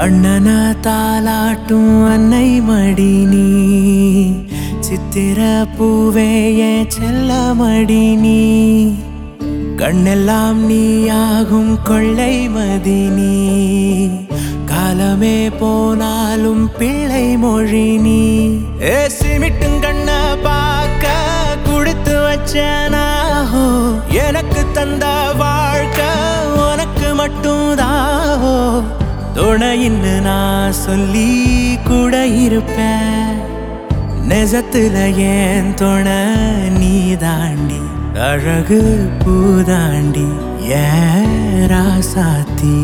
அண்ணன தாலாட்டும் அன்னை மடி நீ சித்திர பூவே என் செல்ல மடி நீ கண்ணெல்லாம் நீயாகும் கொள்ளை மதி நீ காலமே போனாலும் பிள்ளை மொழி நீ ஏ சிமிட்டும் கண்ண பார்க்க கொடுத்து வச்சனாஹோ எனக்கு தந்த வாழ்க்கை உனக்கு மட்டும் தாஹோ துணையின்னு நான் சொல்லி கூட இருப்பேன் நெசத்துல ஏன் துணை நீ தாண்டி அழகு பூதாண்டி ஏன் ராசாத்தி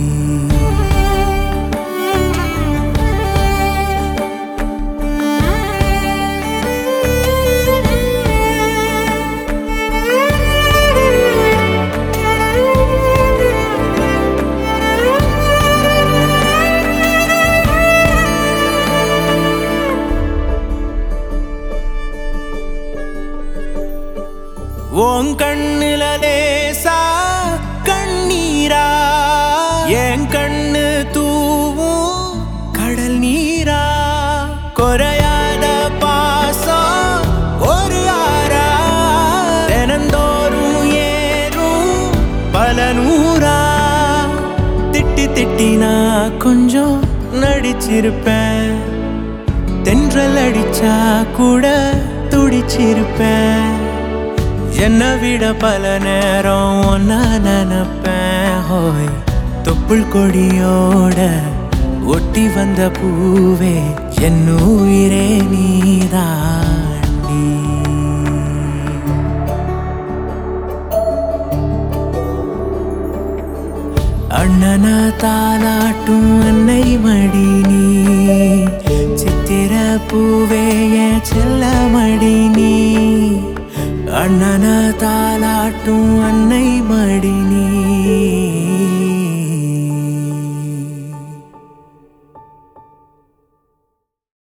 உன் கண்ணுல லேசா கண்ணீரா என் கண்ணு தூவும் கடல் நீரா குறையாத பாசம் ஒரு ஆறா தினந்தோறும் ஏறும் பல நூறா திட்டி திட்டி நான் கொஞ்சம் நடிச்சிருப்பேன் தென்றல் அடிச்சா கூட துடிச்சிருப்பேன் என்னை விட பல நேரம் ஒன்னா நினப்பேன் ஹோய் தொப்புள் கொடியோட ஒட்டி வந்த பூவே என் உயிரே நீதாண்டி அண்ணன தாலாட்டும் அன்னை மடி நீ சித்திர பூவே என் செல்ல மடி நீ அண்ணன தாலாட்டும் அன்னை மடி நீ